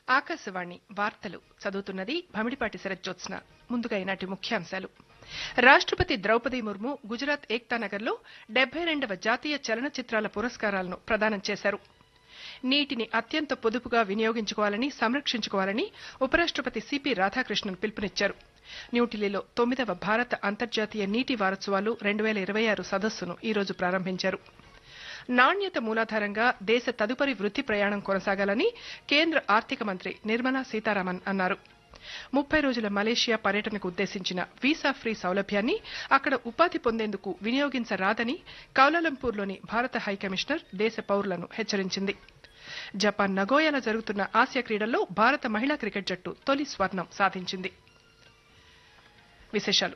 ఆకాశవాణి వార్తలు చదువుతున్నది భమిడిపాటి శరజ్జోత్స్న ముందుగా ఈనాటి ముఖ్యాంశాలు రాష్ట్రపతి ద్రౌపది ముర్ము గుజరాత్ ఏక్తానగర్లో డెబ్బై రెండవ జాతీయ చలనచిత్రాల పురస్కారాలను ప్రదానం చేశారు నీటిని అత్యంత పొదుపుగా వినియోగించుకోవాలని సంరక్షించుకోవాలని ఉపరాష్ట్రపతి సిపి రాధాకృష్ణన్ పిలుపునిచ్చారు న్యూఢిల్లీలో తొమ్మిదవ భారత అంతర్జాతీయ నీటి వారోత్సవాలు రెండు వేల ఇరవై ఆరు సదస్సును ఈ రోజు ప్రారంభించారు నాణ్యత మూలాధారంగా దేశ తదుపరి వృద్ధి ప్రయాణం కొనసాగాలని కేంద్ర ఆర్థిక మంత్రి నిర్మలా సీతారామన్ అన్నారు ముప్పై రోజుల మలేషియా పర్యటనకు ఉద్దేశించిన వీసా ఫ్రీ సౌలభ్యాన్ని అక్కడ ఉపాధి పొందేందుకు వినియోగించరాదని కౌలాలంపూర్లోని భారత హైకమిషనర్ దేశ పౌరులను హెచ్చరించింది జపాన్ నగోయాలో జరుగుతున్న ఆసియా క్రీడల్లో భారత మహిళా క్రికెట్ జట్టు తొలి స్వర్ణం సాధించింది విశేషాలు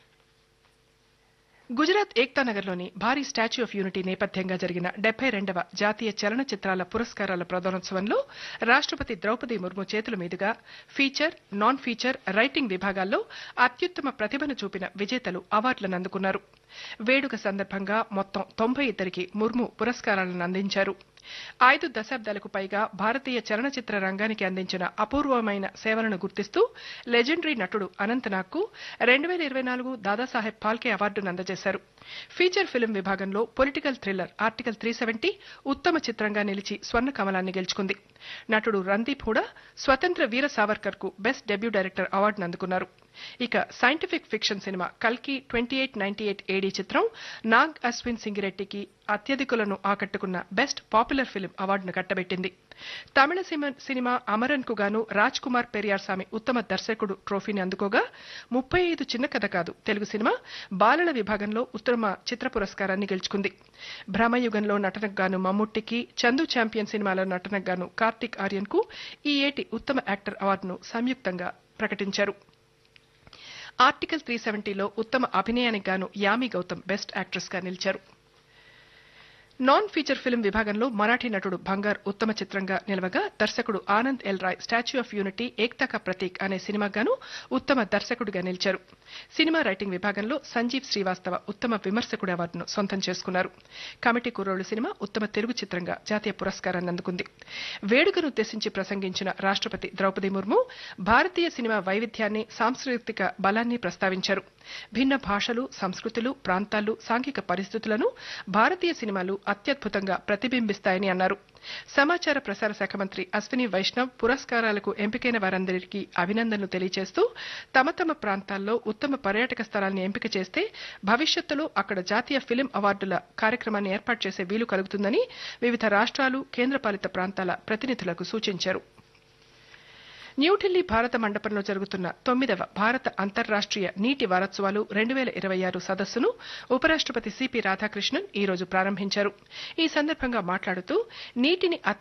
గుజరాత్ ఏక్తానగర్లోని భారీ స్టాచ్యూ ఆఫ్ యూనిటీ నేపథ్యంగా జరిగిన డెబ్బై రెండవ జాతీయ చలనచిత్రాల పురస్కారాల ప్రదానోత్సవంలో రాష్ట్రపతి ద్రౌపది ముర్ము చేతుల మీదుగా ఫీచర్ నాన్ ఫీచర్ రైటింగ్ విభాగాల్లో అత్యుత్తమ ప్రతిభను చూపిన విజేతలు అవార్డులను అందుకున్నారు వేడుక సందర్భంగా మొత్తం తొంభై ఇద్దరికి ముర్ము పురస్కారాలను అందించారు ఐదు దశాబ్దాలకు పైగా భారతీయ చలనచిత్ర రంగానికి అందించిన అపూర్వమైన సేవలను గుర్తిస్తూ లెజెండరీ నటుడు అనంతనాగ్కు రెండు వేల ఇరవై నాలుగు దాదాసాహెబ్ ఫాల్కే అవార్డును అందజేశారు ఫీచర్ ఫిల్మ్ విభాగంలో political thriller article three seventy ఉత్తమ చిత్రంగా నిలిచి స్వర్ణ కమలాన్ని గెలుచుకుంది నటుడు రందీప్ హూడా స్వతంత్ర వీర సావర్కర్ కు బెస్ట్ డెబ్యూ డైరెక్టర్ అవార్డును అందుకున్నారు ఇక సైంటిఫిక్ ఫిక్షన్ సినిమా కల్కి twenty eight ninety eight A D చిత్రం నాగ్ అశ్విన్ సింగిరెడ్డికి అత్యధికులను ఆకట్టుకున్న బెస్ట్ పాపులర్ ఫిల్మ్ అవార్డును కట్టబెట్టింది తమిళ సినిమా అమరన్ కు గాను రాజ్ కుమార్ పెరియార్ స్వామి ఉత్తమ దర్శకుడు ట్రోఫీని అందుకోగా ముప్పై ఐదు చిన్న కథ కాదు తెలుగు సినిమా బాలల విభాగంలో ఉత్తమ చిత్ర పురస్కారాన్ని గెలుచుకుంది భ్రమయుగంలో నటనకు గాను మమ్ముట్టికి చందు ఛాంపియన్ సినిమాలో నటనకు గాను కార్తిక్ ఆర్యన్ కు ఈ ఏటి ఉత్తమ యాక్టర్ అవార్డును సంయుక్తంగా ప్రకటించారు ఆర్టికల్ త్రీ సెవెంటీలో ఉత్తమ అభినయానికి గాను యామి గౌతమ్ బెస్ట్ యాక్ట్రెస్ గా నిలిచారు నాన్ ఫీచర్ ఫిల్మ్ విభాగంలో మరాఠీ నటుడు బంగార్ ఉత్తమ చిత్రంగా నిలవగా దర్శకుడు Anand L Rai statue of unity Ekta ka Prateek అనే సినిమాగాను ఉత్తమ దర్శకుడిగా నిలిచారు సినిమా రైటింగ్ విభాగంలో సంజీవ్ శ్రీవాస్తవ ఉత్తమ విమర్శకుడి అవార్డును సొంతం చేసుకున్నారు కమిటీ కుర్రోళ్లు సినిమా ఉత్తమ తెలుగు చిత్రంగా జాతీయ పురస్కారాన్ని అందుకుంది వేడుకను ఉద్దేశించి ప్రసంగించిన రాష్ట్రపతి ద్రౌపది ముర్ము భారతీయ సినిమా వైవిధ్యాన్ని సాంస్కృతిక బలాన్ని ప్రస్తావించారు భిన్న భాషలు సంస్కృతులు ప్రాంతాలు సాంఘిక పరిస్థితులను భారతీయ సినిమాలు అత్యద్భుతంగా ప్రతిబింబిస్తాయని అన్నారు సమాచార ప్రసార శాఖ మంత్రి అశ్విని వైష్ణవ్ పురస్కారాలకు ఎంపికైన వారందరికీ అభినందనలు తెలియజేస్తూ తమ తమ ప్రాంతాల్లో ఉత్తమ పర్యాటక స్థలాన్ని ఎంపిక చేస్తే భవిష్యత్తులో అక్కడ జాతీయ ఫిలిం అవార్డుల కార్యక్రమాన్ని ఏర్పాటు చేసే వీలు కలుగుతుందని వివిధ రాష్ట్రాలు కేంద్రపాలిత ప్రాంతాల ప్రతినిధులకు సూచించారు న్యూఢిల్లీ భారత మండపంలో జరుగుతున్న తొమ్మిదవ భారత అంతర్రాష్ట్రీయ నీటి వారోత్సవాలు రెండు వేల ఇరవై ఆరు సదస్సును ఉపరాష్ట్రపతి సిపి రాధాకృష్ణన్ ఈ రోజు ప్రారంభించారు ఈ సందర్భంగా మాట్లాడుతూ నీటిని